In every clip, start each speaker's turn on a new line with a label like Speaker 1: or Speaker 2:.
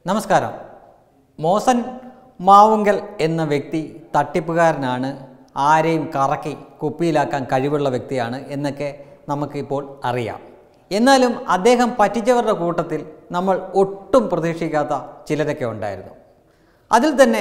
Speaker 1: നമസ്കാരം മോസൻ മാവുങ്കൽ എന്ന വ്യക്തി തട്ടിപ്പുകാരനാണ് ആരെയും കറക്കി കുപ്പിയിലാക്കാൻ കഴിവുള്ള വ്യക്തിയാണ് എന്നൊക്കെ നമുക്കിപ്പോൾ അറിയാം എന്നാലും അദ്ദേഹം പറ്റിച്ചവരുടെ കൂട്ടത്തിൽ നമ്മൾ ഒട്ടും പ്രതീക്ഷിക്കാത്ത ചിലരൊക്കെ ഉണ്ടായിരുന്നു അതിൽ തന്നെ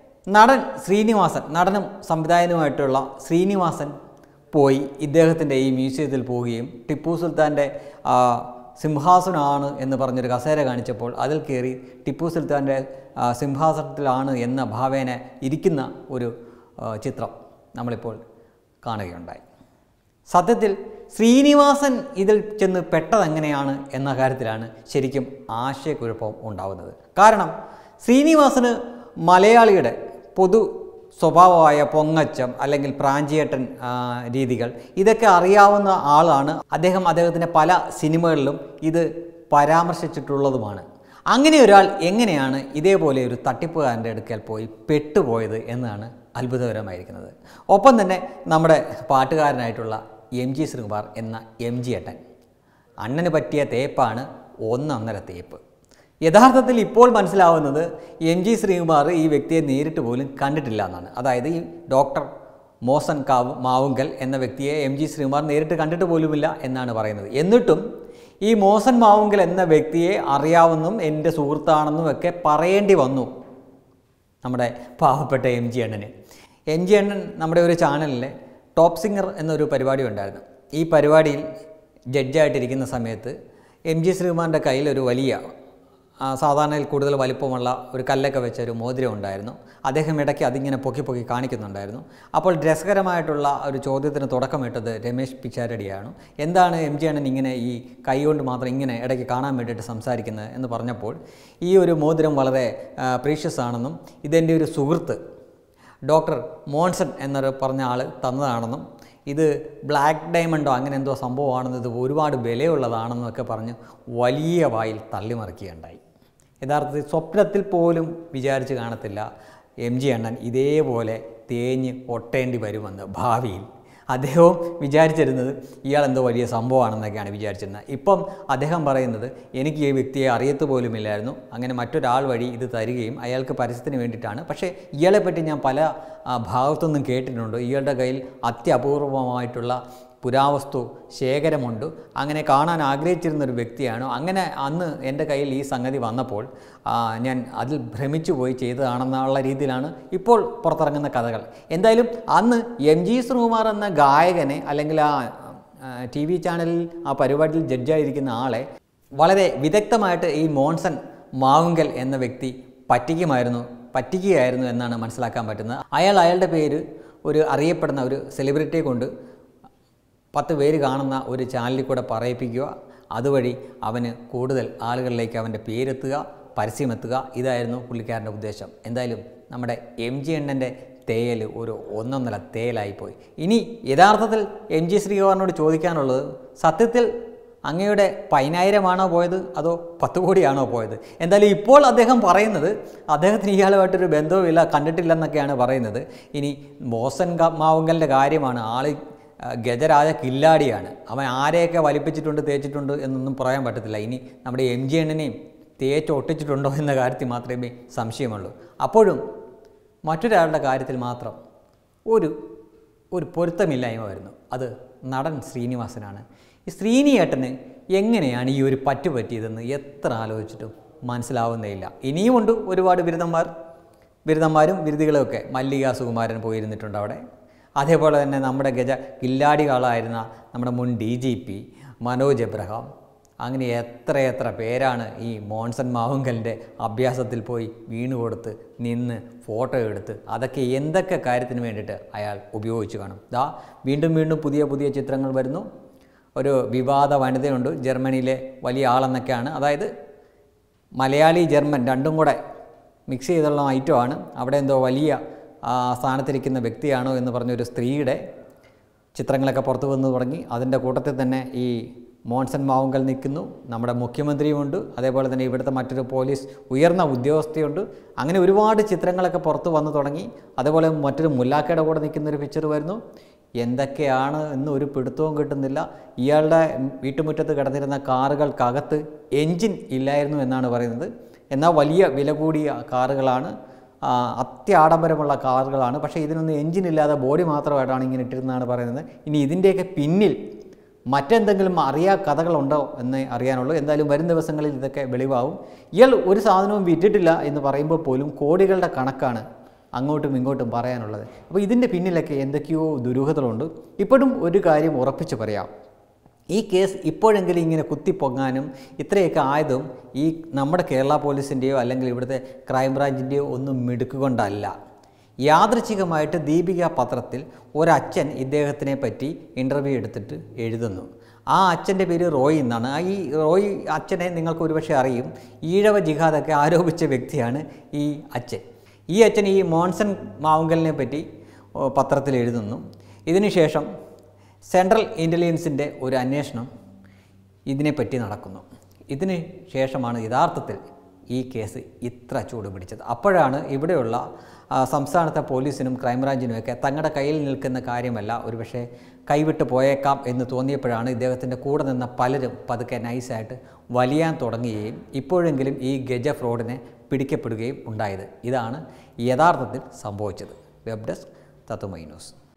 Speaker 1: നടൻ ശ്രീനിവാസൻ നടനും സംവിധായകനുമായിട്ടുള്ള ശ്രീനിവാസൻ പോയി ഇദ്ദേഹത്തിൻ്റെ ഈ മ്യൂസിയത്തിൽ പോവുകയും ടിപ്പു സുൽത്താൻ്റെ ആ, സിംഹാസനമാണ് എന്ന് പറഞ്ഞൊരു കസേര കാണിച്ചപ്പോൾ അതിൽ കയറി ടിപ്പു സുൽത്താൻ്റെ ആ, സിംഹാസനത്തിലാണ് എന്ന ഭാവേന ഇരിക്കുന്ന ഒരു ആ, ചിത്രം നമ്മളിപ്പോൾ കാണുകയുണ്ടായി സത്യത്തിൽ ശ്രീനിവാസൻ ഇതിൽ ചെന്ന് പെട്ടതെങ്ങനെയാണ് എന്ന കാര്യത്തിലാണ് ശരിക്കും ആശയക്കുഴപ്പം ഉണ്ടാകുന്നത് കാരണം ശ്രീനിവാസന് മലയാളിയുടെ പൊതു സ്വഭാവമായ പൊങ്ങച്ചം അല്ലെങ്കിൽ പ്രാഞ്ചിയേട്ടൻ ആ, രീതികൾ ഇതൊക്കെ അറിയാവുന്ന ആളാണ് അദ്ദേഹം അദ്ദേഹത്തിൻ്റെ പല സിനിമകളിലും ഇത് പരാമർശിച്ചിട്ടുള്ളതുമാണ് അങ്ങനെ ഒരാൾ എങ്ങനെയാണ് ഇതേപോലെ ഒരു തട്ടിപ്പുകാരൻ്റെ അടുക്കൽ പോയി പെട്ടുപോയത് എന്നാണ് അത്ഭുതകരമായിരിക്കുന്നത് ഒപ്പം തന്നെ നമ്മുടെ പാട്ടുകാരനായിട്ടുള്ള എം ജി ശ്രീകുമാർ എന്ന എം ജി ഏട്ടൻ അണ്ണന് പറ്റിയ തേപ്പാണ് ഒന്നൊന്നര തേപ്പ് യഥാർത്ഥത്തിൽ ഇപ്പോൾ മനസ്സിലാവുന്നത് എം ജി ശ്രീകുമാർ ഈ വ്യക്തിയെ നേരിട്ട് പോലും കണ്ടിട്ടില്ല എന്നാണ് അതായത് ഈ ഡോക്ടർ മോസൻ കാവ് മാവുങ്കൽ എന്ന വ്യക്തിയെ എം ജി ശ്രീകുമാർ നേരിട്ട് കണ്ടിട്ട് പോലുമില്ല എന്നാണ് പറയുന്നത് എന്നിട്ടും ഈ മോസൻ മാവുങ്കൽ എന്ന വ്യക്തിയെ അറിയാവുന്നും എൻ്റെ സുഹൃത്താണെന്നും ഒക്കെ പറയേണ്ടി വന്നു നമ്മുടെ പാവപ്പെട്ട എം ജി അണ്ണന് എം ജി അണ്ണൻ നമ്മുടെ ഒരു ചാനലിലെ ടോപ്പ് സിംഗർ എന്നൊരു പരിപാടി ഉണ്ടായിരുന്നു ഈ പരിപാടിയിൽ ജഡ്ജായിട്ടിരിക്കുന്ന സമയത്ത് എം ജി ശ്രീകുമാറിൻ്റെ കയ്യിൽ ഒരു വലിയ ആ, സാധാരണയിൽ കൂടുതൽ വലിപ്പമുള്ള ഒരു കല്ലൊക്കെ വെച്ച ഒരു മോതിരം ഉണ്ടായിരുന്നു അദ്ദേഹം ഇടയ്ക്ക് അതിങ്ങനെ പൊക്കി പൊക്കി കാണിക്കുന്നുണ്ടായിരുന്നു അപ്പോൾ രസകരമായിട്ടുള്ള ഒരു ചോദ്യത്തിന് തുടക്കമിട്ടത് രമേശ് പിച്ചാരടിയാണ് എന്താണ് എം ജി അണ്ണൻ ഇങ്ങനെ ഈ കൈ കൊണ്ട് മാത്രം ഇങ്ങനെ ഇടയ്ക്ക് കാണാൻ വേണ്ടിയിട്ട് സംസാരിക്കുന്നത് എന്ന് പറഞ്ഞപ്പോൾ ഈ ഒരു മോതിരം വളരെ പ്രീഷ്യസ് ആണെന്നും ഇതെൻ്റെ ഒരു സുഹൃത്ത് ഡോക്ടർ മോൺസൺ എന്നൊരു പറഞ്ഞ ആൾ തന്നതാണെന്നും ഇത് ബ്ലാക്ക് ഡയമണ്ടോ അങ്ങനെ എന്തോ സംഭവമാണെന്നും ഇത് ഒരുപാട് വിലയുള്ളതാണെന്നും ഒക്കെ പറഞ്ഞ് വലിയ വായിൽ തള്ളിമറിക്കുകയുണ്ടായി യഥാർത്ഥത്തിൽ സ്വപ്നത്തിൽ പോലും വിചാരിച്ച് കാണത്തില്ല എം ജി അണ്ണൻ ഇതേപോലെ തേഞ്ഞ് ഒട്ടേണ്ടി വരുമെന്ന് ഭാവിയിൽ അദ്ദേഹവും വിചാരിച്ചിരുന്നത് ഇയാൾ എന്തോ വലിയ സംഭവമാണെന്നൊക്കെയാണ് വിചാരിച്ചിരുന്നത് ഇപ്പം അദ്ദേഹം പറയുന്നത് എനിക്ക് ഈ വ്യക്തിയെ അറിയത്ത് പോലുമില്ലായിരുന്നു അങ്ങനെ മറ്റൊരാൾ വഴി ഇത് തരികയും അയാൾക്ക് പരസ്യത്തിന് വേണ്ടിയിട്ടാണ് പക്ഷേ ഇയാളെപ്പറ്റി ഞാൻ പല ആ, ഭാഗത്തുനിന്നും കേട്ടിട്ടുണ്ട് ഇയാളുടെ കയ്യിൽ അത്യപൂർവമായിട്ടുള്ള പുരാവസ്തു ശേഖരമുണ്ട് അങ്ങനെ കാണാൻ ആഗ്രഹിച്ചിരുന്ന ഒരു വ്യക്തിയാണ് അങ്ങനെ അന്ന് എൻ്റെ കയ്യിൽ ഈ സംഗതി വന്നപ്പോൾ ആ, ഞാൻ അതിൽ ഭ്രമിച്ചു പോയി ചെയ്തതാണെന്നുള്ള രീതിയിലാണ് ഇപ്പോൾ പുറത്തിറങ്ങുന്ന കഥകൾ എന്തായാലും അന്ന് എം ജി ശ്രീകുമാർ എന്ന ഗായകനെ അല്ലെങ്കിൽ ആ ടി വി ചാനലിൽ ആ പരിപാടിയിൽ ജഡ്ജായിരിക്കുന്ന ആളെ വളരെ വിദഗ്ധമായിട്ട് ഈ മോൺസൺ മാവുങ്കൽ എന്ന വ്യക്തി പറ്റിക്കുമായിരുന്നു പറ്റിക്കുകയായിരുന്നു എന്നാണ് മനസ്സിലാക്കാൻ പറ്റുന്നത് അയാൾ അയാളുടെ പേര് ഒരു അറിയപ്പെടുന്ന ഒരു സെലിബ്രിറ്റിയെ കൊണ്ട് പത്ത് പേര് കാണുന്ന ഒരു ചാനലിൽ കൂടെ പറയിപ്പിക്കുക അതുവഴി അവന് കൂടുതൽ ആളുകളിലേക്ക് അവൻ്റെ പേരെത്തുക പരസ്യമെത്തുക ഇതായിരുന്നു പുള്ളിക്കാരൻ്റെ ഉദ്ദേശം എന്തായാലും നമ്മുടെ എം ജി എണ്ണൻ്റെ തേയൽ ഒരു ഒന്നൊന്നര തേയലായിപ്പോയി ഇനി യഥാർത്ഥത്തിൽ എം ജി ശ്രീകുമാറിനോട് ചോദിക്കാനുള്ളത് സത്യത്തിൽ അങ്ങയുടെ പതിനായിരമാണോ പോയത് അതോ പത്ത് കോടിയാണോ പോയത് എന്തായാലും ഇപ്പോൾ അദ്ദേഹം പറയുന്നത് അദ്ദേഹത്തിന് ഇയാളുമായിട്ടൊരു ബന്ധവുമില്ല കണ്ടിട്ടില്ലെന്നൊക്കെയാണ് പറയുന്നത് ഇനി മോസൻ ക- മാവുങ്കലിൻ്റെ കാര്യമാണ് ആള് ആ, ഗജരാജ കില്ലാടിയാണ് അവൻ ആരെയൊക്കെ വലിപ്പിച്ചിട്ടുണ്ട് തേച്ചിട്ടുണ്ട് എന്നൊന്നും പറയാൻ പറ്റത്തില്ല ഇനി നമ്മുടെ എം ജി എണ്ണിനെയും തേച്ച് ഒട്ടിച്ചിട്ടുണ്ടോ എന്ന കാര്യത്തിൽ മാത്രമേ സംശയമുള്ളൂ അപ്പോഴും മറ്റൊരാളുടെ കാര്യത്തിൽ മാത്രം ഒരു ഒരു പൊരുത്തമില്ലായ്മ വരുന്നു അത് നടൻ ശ്രീനിവാസനാണ് ഈ ശ്രീനിയേട്ടന് എങ്ങനെയാണ് ഈ ഒരു പറ്റു പറ്റിയതെന്ന് എത്ര ആലോചിച്ചിട്ടും മനസ്സിലാവുന്നേയില്ല ഇനിയുമുണ്ട് ഒരുപാട് ബിരുദന്മാർ ബിരുദന്മാരും ബിരുദികളും ഒക്കെ മല്ലിക സുകുമാരൻ പോയിരുന്നിട്ടുണ്ട് അവിടെ അതേപോലെ തന്നെ നമ്മുടെ ഗജ കില്ലാടികളായിരുന്ന നമ്മുടെ മുൻ D G P Manoj Abraham അങ്ങനെ എത്രയെത്ര പേരാണ് ഈ മോൺസൺ മാവുങ്കലിൻ്റെ അഭ്യാസത്തിൽ പോയി വീണ് കൊടുത്ത് നിന്ന് ഫോട്ടോ എടുത്ത് അതൊക്കെ എന്തൊക്കെ കാര്യത്തിന് വേണ്ടിയിട്ട് അയാൾ ഉപയോഗിച്ച് കാണും ദാ വീണ്ടും വീണ്ടും പുതിയ പുതിയ ചിത്രങ്ങൾ വരുന്നു ഒരു വിവാദ വനിതയുണ്ട് ജർമ്മനിയിലെ വലിയ ആളെന്നൊക്കെയാണ് അതായത് മലയാളി ജർമ്മൻ രണ്ടും കൂടെ മിക്സ് ചെയ്തുള്ള ഐറ്റമാണ് അവിടെ എന്തോ വലിയ ആ, സ്ഥാനത്തിരിക്കുന്ന വ്യക്തിയാണോ എന്ന് പറഞ്ഞൊരു സ്ത്രീയുടെ ചിത്രങ്ങളൊക്കെ പുറത്തു വന്നു തുടങ്ങി അതിൻ്റെ കൂട്ടത്തിൽ തന്നെ ഈ മോൺസൺ മാവുങ്കൽ നിൽക്കുന്നു നമ്മുടെ മുഖ്യമന്ത്രിയുമുണ്ട് അതേപോലെ തന്നെ ഇവിടുത്തെ മറ്റൊരു പോലീസ് ഉയർന്ന ഉദ്യോഗസ്ഥയുണ്ട് അങ്ങനെ ഒരുപാട് ചിത്രങ്ങളൊക്കെ പുറത്ത് വന്നു തുടങ്ങി അതേപോലെ മറ്റൊരു മുല്ലാക്കയുടെ കൂടെ നിൽക്കുന്ന ഒരു പിക്ചർ വരുന്നു എന്തൊക്കെയാണ് എന്ന് ഒരു പിടുത്തവും കിട്ടുന്നില്ല ഇയാളുടെ വീട്ടുമുറ്റത്ത് കിടന്നിരുന്ന കാറുകൾക്കകത്ത് എൻജിൻ ഇല്ലായിരുന്നു എന്നാണ് പറയുന്നത് എന്നാൽ വലിയ വില കൂടിയ കാറുകളാണ് ആ, അത്യാഡംബരമുള്ള കാറുകളാണ് പക്ഷേ ഇതിനൊന്നും എഞ്ചിനില്ലാതെ ബോഡി മാത്രമായിട്ടാണ് ഇങ്ങനെ ഇട്ടിരുന്നതാണ് പറയുന്നത് ഇനി ഇതിൻ്റെയൊക്കെ പിന്നിൽ മറ്റെന്തെങ്കിലും അറിയാ കഥകളുണ്ടോ എന്ന് അറിയാനുള്ളൂ എന്തായാലും വരും ദിവസങ്ങളിൽ ഇതൊക്കെ വെളിവാവും ഇയാൾ ഒരു സാധനവും വിറ്റിട്ടില്ല എന്ന് പറയുമ്പോൾ പോലും കോടികളുടെ കണക്കാണ് അങ്ങോട്ടും ഇങ്ങോട്ടും പറയാനുള്ളത് അപ്പോൾ ഇതിൻ്റെ പിന്നിലൊക്കെ എന്തൊക്കെയോ ദുരൂഹതകളുണ്ട് ഇപ്പോഴും ഒരു കാര്യം ഉറപ്പിച്ച് പറയാം ഈ കേസ് ഇപ്പോഴെങ്കിലും ഇങ്ങനെ കുത്തിപ്പൊങ്ങാനും ഇത്രയൊക്കെ ആയതും ഈ നമ്മുടെ കേരള പോലീസിൻ്റെയോ അല്ലെങ്കിൽ ഇവിടുത്തെ ക്രൈംബ്രാഞ്ചിൻ്റെയോ ഒന്നും മിടുക്കുകൊണ്ടല്ല യാദൃച്ഛികമായിട്ട് ദീപിക പത്രത്തിൽ ഒരച്ഛൻ ഇദ്ദേഹത്തിനെ പറ്റി ഇൻ്റർവ്യൂ എടുത്തിട്ട് എഴുതുന്നു ആ അച്ഛൻ്റെ പേര് റോയ് എന്നാണ് ആ ഈ റോയ് അച്ഛനെ നിങ്ങൾക്ക് ഒരുപക്ഷെ അറിയും ഈഴവ ജിഹാദൊക്കെ ആരോപിച്ച വ്യക്തിയാണ് ഈ അച്ഛൻ ഈ അച്ഛൻ ഈ മോൺസൺ മാവുങ്കലിനെ പറ്റി ഓ, പത്രത്തിൽ എഴുതുന്നു ഇതിനുശേഷം സെൻട്രൽ ഇൻ്റലിജൻസിൻ്റെ ഒരു അന്വേഷണം ഇതിനെപ്പറ്റി നടക്കുന്നു ഇതിന് ശേഷമാണ് യഥാർത്ഥത്തിൽ ഈ കേസ് ഇത്ര ചൂട് പിടിച്ചത് അപ്പോഴാണ് ഇവിടെയുള്ള ആ, സംസ്ഥാനത്തെ പോലീസിനും ക്രൈംബ്രാഞ്ചിനുമൊക്കെ തങ്ങളുടെ കയ്യിൽ നിൽക്കുന്ന കാര്യമല്ല ഒരുപക്ഷെ കൈവിട്ട് പോയേക്കാം എന്ന് തോന്നിയപ്പോഴാണ് ഇദ്ദേഹത്തിൻ്റെ കൂടെ നിന്ന പലരും പതുക്കെ നൈസായിട്ട് വലിയാൻ തുടങ്ങുകയും ഇപ്പോഴെങ്കിലും ഈ ഗജ ഫ്രോഡിനെ പിടിക്കപ്പെടുകയും ഉണ്ടായത് ഇതാണ് യഥാർത്ഥത്തിൽ സംഭവിച്ചത് വെബ് ഡെസ്ക് തത്തുമൈ ന്യൂസ്